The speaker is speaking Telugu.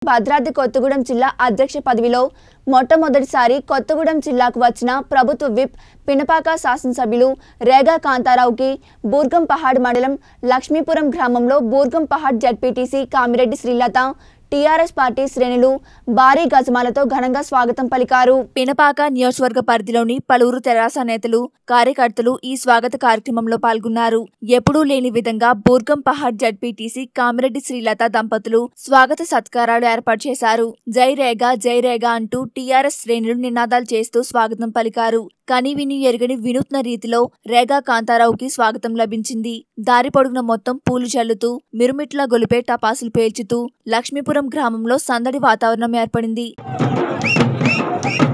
భద్రాద్రి కొత్తగూడెం జిల్లా అధ్యక్ష పదవిలో మొట్టమొదటిసారి కొత్తగూడెం జిల్లాకు వచ్చిన ప్రభుత్వ విప్ పినపాక శాసనసభ్యులు రేగా కాంతారావుకి బూర్గం పహాడ్ మండలం లక్ష్మీపురం గ్రామంలో Burgam Pahad ZPTC Kamireddy Srilatha TRS party శ్రేణులు భారీ గజమాలతో ఘనంగా స్వాగతం పలికారు పినపాక నియోజకవర్గ పరిధిలోని పలువురు తెరాస నేతలు కార్యకర్తలు ఈ స్వాగత కార్యక్రమంలో పాల్గొన్నారు ఎప్పుడూ లేని విధంగా బూర్గం పహాడ్ జడ్పీటీసీ కామిరెడ్డి శ్రీలత దంపతులు స్వాగత సత్కారాలు ఏర్పాటు చేశారు జై రేగా జై రేగా అంటూ టీఆర్ఎస్ శ్రేణులు నినాదాలు చేస్తూ స్వాగతం పలికారు కని విని ఎరుగని వినూత్న రీతిలో రేగా కాంతారావుకి స్వాగతం లభించింది దారి పొడుగున మొత్తం పూలు చల్లుతూ మిరుమిట్ల గొలిపే టపాసులు పేల్చుతూ లక్ష్మీపురం గ్రామంలో సందడి వాతావరణం ఏర్పడింది